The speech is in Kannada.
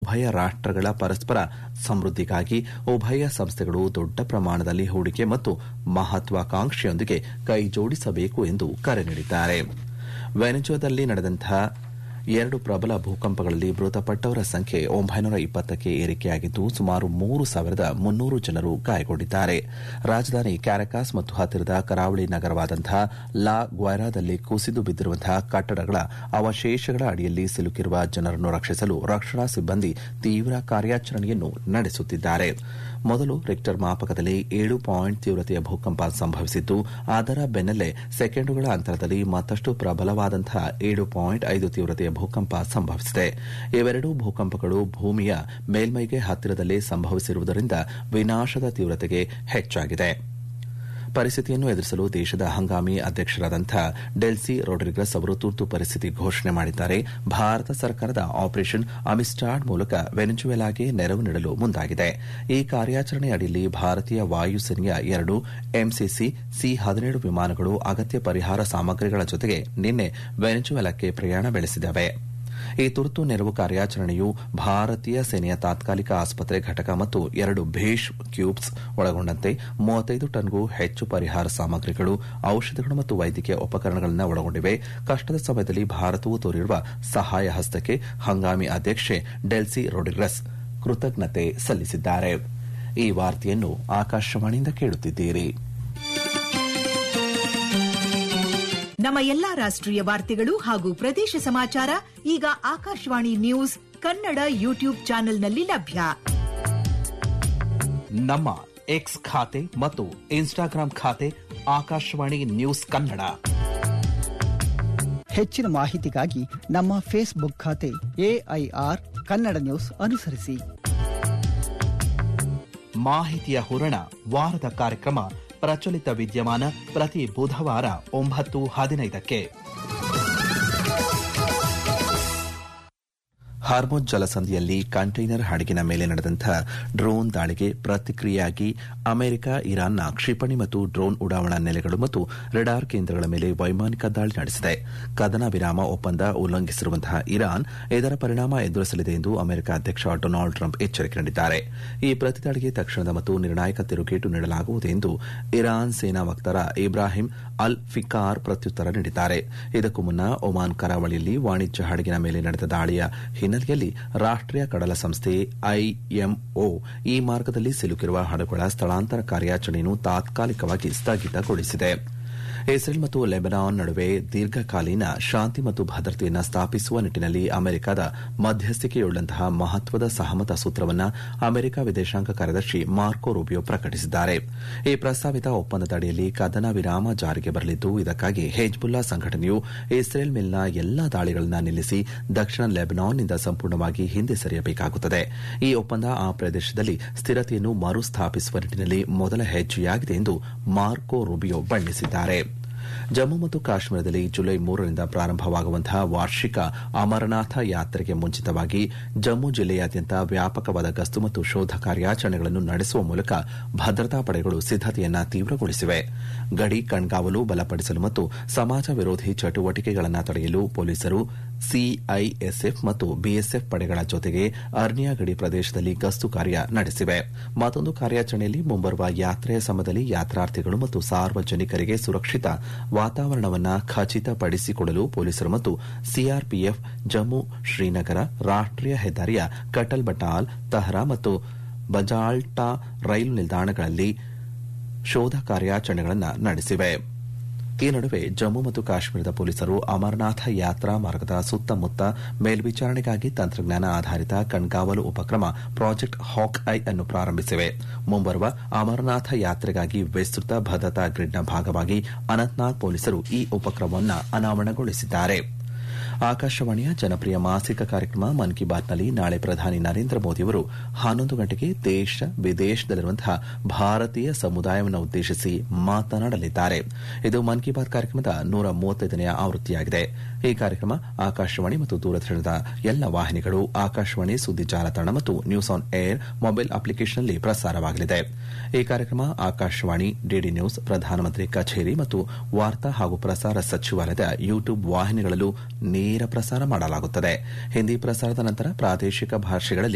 ಉಭಯ ರಾಷ್ಟಗಳ ಪರಸ್ಪರ ಸಮೃದ್ದಿಗಾಗಿ ಉಭಯ ಸಂಸ್ಥೆಗಳು ದೊಡ್ಡ ಪ್ರಮಾಣದಲ್ಲಿ ಹೂಡಿಕೆ ಮತ್ತು ಮಹತ್ವಾಕಾಂಕ್ಷೆಯೊಂದಿಗೆ ಕೈಜೋಡಿಸಬೇಕು ಎಂದು ಕರೆ ನೀಡಿದ್ದಾರೆ ವೆನೆಜುವಾದಲ್ಲಿ ನಡೆದಂತಹ ಎರಡು ಪ್ರಬಲ ಭೂಕಂಪಗಳಲ್ಲಿ ಮೃತಪಟ್ಟವರ ಸಂಖ್ಯೆ ಒಂಬೈನೂರ ಇಪ್ಪತ್ತಕ್ಕೆ ಏರಿಕೆಯಾಗಿದ್ದು ಸುಮಾರು ಮೂರು ಸಾವಿರದ ಮುನ್ನೂರು ಜನರು ಗಾಯಗೊಂಡಿದ್ದಾರೆ ರಾಜಧಾನಿ ಕ್ಯಾರಕಾಸ್ ಮತ್ತು ಹತ್ತಿರದ ಕರಾವಳಿ ನಗರವಾದಂತಹ ಲಾ ಗ್ವೈರಾದಲ್ಲಿ ಕುಸಿದು ಬಿದ್ದಿರುವಂತಹ ಕಟ್ಟಡಗಳ ಅವಶೇಷಗಳ ಅಡಿಯಲ್ಲಿ ಸಿಲುಕಿರುವ ಜನರನ್ನು ರಕ್ಷಿಸಲು ರಕ್ಷಣಾ ಸಿಬ್ಬಂದಿ ತೀವ್ರ ಕಾರ್ಯಾಚರಣೆಯನ್ನು ನಡೆಸುತ್ತಿದ್ದಾರೆ ಮೊದಲು ರಿಕ್ಟರ್ ಮಾಪಕದಲ್ಲಿ ಏಳು ಪಾಯಿಂಟ್ ತೀವ್ರತೆಯ ಭೂಕಂಪ ಸಂಭವಿಸಿದ್ದು ಅದರ ಬೆನ್ನಲ್ಲೇ ಸೆಕೆಂಡುಗಳ ಅಂತರದಲ್ಲಿ ಮತ್ತಷ್ಟು ಪ್ರಬಲವಾದಂತಹ ಏಳು ಪಾಯಿಂಟ್ ಐದು ತೀವ್ರತೆಯ ಭೂಕಂಪ ಸಂಭವಿಸಿದೆ ಇವೆರಡೂ ಭೂಕಂಪಗಳು ಭೂಮಿಯ ಮೇಲ್ಮೈಗೆ ಹತ್ತಿರದಲ್ಲೇ ಸಂಭವಿಸಿರುವುದರಿಂದ ವಿನಾಶದ ತೀವ್ರತೆಗೆ ಹೆಚ್ಚಾಗಿದೆ ಪರಿಸ್ಥಿತಿಯನ್ನು ಎದುರಿಸಲು ದೇಶದ ಹಂಗಾಮಿ ಅಧ್ಯಕ್ಷರಾದಂತಹ ಡೆಲ್ಸಿ ರೊಡ್ರಿಗಸ್ ಅವರು ತುರ್ತು ಪರಿಸ್ಥಿತಿ ಘೋಷಣೆ ಮಾಡಿದ್ದಾರೆ ಭಾರತ ಸರ್ಕಾರದ ಆಪರೇಷನ್ ಅಮಿಸ್ಟಾಡ್ ಮೂಲಕ ವೆನೆಜುವೆಲಾಗೆ ನೆರವು ನೀಡಲು ಮುಂದಾಗಿದೆ ಈ ಕಾರ್ಯಾಚರಣೆ ಅಡಿಯಲ್ಲಿ ಭಾರತೀಯ ವಾಯುಸೇನೆಯ ಎರಡು ಎಂಸಿಸಿ ಸಿ ಹದಿನೇಳು ವಿಮಾನಗಳು ಅಗತ್ಯ ಪರಿಹಾರ ಸಾಮಗ್ರಿಗಳ ಜೊತೆಗೆ ನಿನ್ನೆ ವೆನೆಜುವೆಲಾಕ್ಕೆ ಪ್ರಯಾಣ ಬೆಳೆಸಿದವೆ ಈ ತುರ್ತು ನೆರವು ಕಾರ್ಯಾಚರಣೆಯು ಭಾರತೀಯ ಸೇನೆಯ ತಾತ್ಕಾಲಿಕ ಆಸ್ಪತ್ರೆ ಘಟಕ ಮತ್ತು ಎರಡು ಭೇಷ್ ಕ್ಯೂಬ್ಸ್ ಒಳಗೊಂಡಂತೆ ಮೂವತ್ತೈದು ಟನ್ಗೂ ಹೆಚ್ಚು ಪರಿಹಾರ ಸಾಮಗ್ರಿಗಳು ಔಷಧಗಳು ಮತ್ತು ವೈದ್ಯಕೀಯ ಉಪಕರಣಗಳನ್ನು ಒಳಗೊಂಡಿವೆ ಕಷ್ಟದ ಸಮಯದಲ್ಲಿ ಭಾರತವು ತೋರಿರುವ ಸಹಾಯ ಹಸ್ತಕ್ಕೆ ಹಂಗಾಮಿ ಅಧ್ಯಕ್ಷೆ ಡೆಲ್ಸಿ ರೊಡ್ರಿಗಸ್ ಕೃತಜ್ಞತೆ ಸಲ್ಲಿಸಿದ್ದಾರೆ ಈ ವಾರ್ತೆಯನ್ನು ಆಕಾಶವಾಣಿಯಿಂದ ಕೇಳುತ್ತಿದ್ದೀರಿ ನಮ್ಮ ಎಲ್ಲಾ ರಾಷ್ಟ್ರೀಯ ವಾರ್ತೆಗಳು ಹಾಗೂ ಪ್ರದೇಶ ಸಮಾಚಾರ ಈಗ ಆಕಾಶವಾಣಿ ನ್ಯೂಸ್ ಕನ್ನಡ ಯೂಟ್ಯೂಬ್ ಚಾನೆಲ್ನಲ್ಲಿ ಲಭ್ಯ ನಮ್ಮ ಎಕ್ಸ್ ಖಾತೆ ಮತ್ತು ಇನ್ಸ್ಟಾಗ್ರಾಂ ಖಾತೆ ಆಕಾಶವಾಣಿ ನ್ಯೂಸ್ ಕನ್ನಡ ಹೆಚ್ಚಿನ ಮಾಹಿತಿಗಾಗಿ ನಮ್ಮ ಫೇಸ್ಬುಕ್ ಖಾತೆ ಎಐಆರ್ ಕನ್ನಡ ನ್ಯೂಸ್ ಅನುಸರಿಸಿ ಮಾಹಿತಿಯ ಹೂರಣ ವಾರದ ಕಾರ್ಯಕ್ರಮ ಪ್ರಚಲಿತ ವಿದ್ಯಮಾನ ಪ್ರತಿ ಬುಧವಾರ ಒಂಬತ್ತು ಹದಿನೈದಕ್ಕೆ ಹಾರ್ಮೋನ್ ಜಲಸಂಧಿಯಲ್ಲಿ ಕಂಟೈನರ್ ಹಡಗಿನ ಮೇಲೆ ನಡೆದಂತಹ ಡ್ರೋನ್ ದಾಳಿಗೆ ಪ್ರತಿಕ್ರಿಯೆಯಾಗಿ ಅಮೆರಿಕ ಇರಾನ್ನ ಕ್ಷಿಪಣಿ ಮತ್ತು ಡ್ರೋನ್ ಉಡಾವಣಾ ನೆಲೆಗಳು ಮತ್ತು ರೆಡಾರ್ ಕೇಂದ್ರಗಳ ಮೇಲೆ ವೈಮಾನಿಕ ದಾಳಿ ನಡೆಸಿದೆ ಕದನ ವಿರಾಮ ಒಪ್ಪಂದ ಉಲ್ಲಂಘಿಸಿರುವಂತಹ ಇರಾನ್ ಇದರ ಪರಿಣಾಮ ಎದುರಿಸಲಿದೆ ಎಂದು ಅಮೆರಿಕ ಅಧ್ಯಕ್ಷ ಡೊನಾಲ್ಡ್ ಟ್ರಂಪ್ ಎಚ್ಚರಿಕೆ ನೀಡಿದ್ದಾರೆ ಈ ಪ್ರತಿದಾಳಿಗೆ ತಕ್ಷಣದ ಮತ್ತು ನಿರ್ಣಾಯಕ ತಿರುಗೇಟು ನೀಡಲಾಗುವುದು ಎಂದು ಇರಾನ್ ಸೇನಾ ವಕ್ತಾರ ಇಬ್ರಾಹಿಂ ಅಲ್ ಫಿಕಾರ್ ಪ್ರತ್ಯುತ್ತರ ನೀಡಿದ್ದಾರೆ ಇದಕ್ಕೂ ಮುನ್ನ ಒಮಾನ್ ಕರಾವಳಿಯಲ್ಲಿ ವಾಣಿಜ್ಯ ಹಡಗಿನ ಮೇಲೆ ನಡೆದ ದಾಳಿಯ ಹಿನ್ನೆಲೆಯಲ್ಲಿ ರಾಷ್ಟೀಯ ಕಡಲ ಸಂಸ್ಥೆ ಐಎಂಒ ಈ ಮಾರ್ಗದಲ್ಲಿ ಸಿಲುಕಿರುವ ಹಡಗುಗಳ ಸ್ಥಳಾಂತರ ಕಾರ್ಯಾಚರಣೆಯನ್ನು ತಾತ್ಕಾಲಿಕವಾಗಿ ಸ್ಥಗಿತಗೊಳಿಸಿದೆ ಇಸ್ರೇಲ್ ಮತ್ತು ಲೆಬನಾನ್ ನಡುವೆ ದೀರ್ಘಕಾಲೀನ ಶಾಂತಿ ಮತ್ತು ಭದ್ರತೆಯನ್ನು ಸ್ಥಾಪಿಸುವ ನಿಟ್ಟಿನಲ್ಲಿ ಅಮೆರಿಕದ ಮಧ್ಯಸ್ಥಿಕೆಯುಳ್ಳಂತಹ ಮಹತ್ವದ ಸಹಮತ ಸೂತ್ರವನ್ನು ಅಮೆರಿಕ ವಿದೇಶಾಂಗ ಕಾರ್ಯದರ್ಶಿ ಮಾರ್ಕೋ ರೂಬಿಯೋ ಪ್ರಕಟಿಸಿದ್ದಾರೆ ಈ ಪ್ರಸ್ತಾವಿತ ಒಪ್ಪಂದದ ಅಡಿಯಲ್ಲಿ ಕದನ ವಿರಾಮ ಜಾರಿಗೆ ಬರಲಿದ್ದು ಇದಕ್ಕಾಗಿ ಹೆಜ್ಬುಲ್ಲಾ ಸಂಘಟನೆಯು ಇಸ್ರೇಲ್ ಮೇಲಿನ ಎಲ್ಲಾ ದಾಳಿಗಳನ್ನು ನಿಲ್ಲಿಸಿ ದಕ್ಷಿಣ ಲೆಬನಾನ್ನಿಂದ ಸಂಪೂರ್ಣವಾಗಿ ಹಿಂದೆ ಸರಿಯಬೇಕಾಗುತ್ತದೆ ಈ ಒಪ್ಪಂದ ಆ ಪ್ರದೇಶದಲ್ಲಿ ಸ್ಥಿರತೆಯನ್ನು ಮರುಸ್ಥಾಪಿಸುವ ನಿಟ್ಟಿನಲ್ಲಿ ಮೊದಲ ಹೆಜ್ಜೆಯಾಗಿದೆ ಎಂದು ಮಾರ್ಕೋ ರೂಬಿಯೋ ಬಣ್ಣಿಸಿದ್ದಾರೆ ಜಮ್ಮು ಮತ್ತು ಕಾಶ್ಮೀರದಲ್ಲಿ ಜುಲೈ ಮೂರರಿಂದ ಪ್ರಾರಂಭವಾಗುವಂತಹ ವಾರ್ಷಿಕ ಅಮರನಾಥ ಯಾತ್ರೆಗೆ ಮುಂಚಿತವಾಗಿ ಜಮ್ಮು ಜಿಲ್ಲೆಯಾದ್ಯಂತ ವ್ಯಾಪಕವಾದ ಗಸ್ತು ಮತ್ತು ಶೋಧ ಕಾರ್ಯಾಚರಣೆಗಳನ್ನು ನಡೆಸುವ ಮೂಲಕ ಭದ್ರತಾ ಪಡೆಗಳು ಸಿದ್ದತೆಯನ್ನು ತೀವ್ರಗೊಳಿಸಿವೆ ಗಡಿ ಕಣ್ಗಾವಲು ಬಲಪಡಿಸಲು ಮತ್ತು ಸಮಾಜ ವಿರೋಧಿ ಚಟುವಟಿಕೆಗಳನ್ನು ತಡೆಯಲು ಪೊಲೀಸರು ಸಿಐಎಸ್ಎಫ್ ಮತ್ತು ಬಿಎಸ್ಎಫ್ ಪಡೆಗಳ ಜೊತೆಗೆ ಅರ್ನಿಯಾ ಗಡಿ ಪ್ರದೇಶದಲ್ಲಿ ಗಸ್ತು ಕಾರ್ಯ ನಡೆಸಿವೆ ಮತ್ತೊಂದು ಕಾರ್ಯಾಚರಣೆಯಲ್ಲಿ ಮುಂಬರುವ ಯಾತ್ರೆಯ ಸಮಯದಲ್ಲಿ ಯಾತ್ರಾರ್ಥಿಗಳು ಮತ್ತು ಸಾರ್ವಜನಿಕರಿಗೆ ಸುರಕ್ಷಿತ ವಾತಾವರಣವನ್ನು ಖಚಿತಪಡಿಸಿಕೊಳ್ಳಲು ಪೊಲೀಸರು ಮತ್ತು ಸಿಆರ್ಪಿಎಫ್ ಜಮ್ಮು ಶ್ರೀನಗರ ರಾಷ್ಟೀಯ ಹೆದ್ದಾರಿಯ ಕಟಲ್ ಬಟಾಲ್ ತಹರಾ ಮತ್ತು ಬಜಾಲ್ಟಾ ರೈಲು ನಿಲ್ದಾಣಗಳಲ್ಲಿ ಶೋಧ ಕಾರ್ಯಾಚರಣೆಗಳನ್ನು ನಡೆಸಿವೆ ಈ ನಡುವೆ ಜಮ್ಮು ಮತ್ತು ಕಾಶ್ಮೀರದ ಪೊಲೀಸರು ಅಮರನಾಥ ಯಾತ್ರಾ ಮಾರ್ಗದ ಸುತ್ತಮುತ್ತ ಮೇಲ್ವಿಚಾರಣೆಗಾಗಿ ತಂತ್ರಜ್ಞಾನ ಆಧಾರಿತ ಕಣ್ಗಾವಲು ಉಪಕ್ರಮ ಪ್ರಾಜೆಕ್ಟ್ ಹಾಕ್ ಐ ಅನ್ನು ಪ್ರಾರಂಭಿಸಿವೆ ಮುಂಬರುವ ಅಮರನಾಥ ಯಾತ್ರೆಗಾಗಿ ವಿಸ್ತೃತ ಭದ್ರತಾ ಗ್ರಿಡ್ನ ಭಾಗವಾಗಿ ಅನಂತನಾಗ್ ಪೊಲೀಸರು ಈ ಉಪಕ್ರಮವನ್ನು ಅನಾವರಣಗೊಳಿಸಿದ್ದಾರೆ ಆಕಾಶವಾಣಿಯ ಜನಪ್ರಿಯ ಮಾಸಿಕ ಕಾರ್ಯಕ್ರಮ ಮನ್ ಕಿ ಬಾತ್ನಲ್ಲಿ ನಾಳೆ ಪ್ರಧಾನಿ ನರೇಂದ್ರ ಮೋದಿಯವರು ಹನ್ನೊಂದು ಗಂಟೆಗೆ ದೇಶ ವಿದೇಶದಲ್ಲಿರುವಂತಹ ಭಾರತೀಯ ಸಮುದಾಯವನ್ನು ಉದ್ದೇಶಿಸಿ ಮಾತನಾಡಲಿದ್ದಾರೆ ಇದು ಮನ್ ಕಿ ಬಾತ್ ಕಾರ್ಯಕ್ರಮದ ನೂರ ಮೂವತ್ತೈದನೆಯ ಆವೃತ್ತಿಯಾಗಿದೆ ಈ ಕಾರ್ಯಕ್ರಮ ಆಕಾಶವಾಣಿ ಮತ್ತು ದೂರದರ್ಶನದ ಎಲ್ಲ ವಾಹಿನಿಗಳು ಆಕಾಶವಾಣಿ ಸುದ್ದಿ ಜಾಲತಾಣ ಮತ್ತು ನ್ಯೂಸ್ ಆನ್ ಏರ್ ಮೊಬೈಲ್ ಅಪ್ಲಿಕೇಶನ್ನಲ್ಲಿ ಪ್ರಸಾರವಾಗಲಿದೆ ಈ ಕಾರ್ಯಕ್ರಮ ಆಕಾಶವಾಣಿ ಡಿಡಿ ನ್ಯೂಸ್ ಪ್ರಧಾನಮಂತ್ರಿ ಕಚೇರಿ ಮತ್ತು ವಾರ್ತಾ ಹಾಗೂ ಪ್ರಸಾರ ಸಚಿವಾಲಯದ ಯೂಟ್ಯೂಬ್ ವಾಹಿನಿಗಳಲ್ಲೂ ನೇರ ಪ್ರಸಾರ ಮಾಡಲಾಗುತ್ತದೆ ಹಿಂದಿ ಪ್ರಸಾರದ ನಂತರ ಪ್ರಾದೇಶಿಕ ಭಾಷೆಗಳಲ್ಲಿ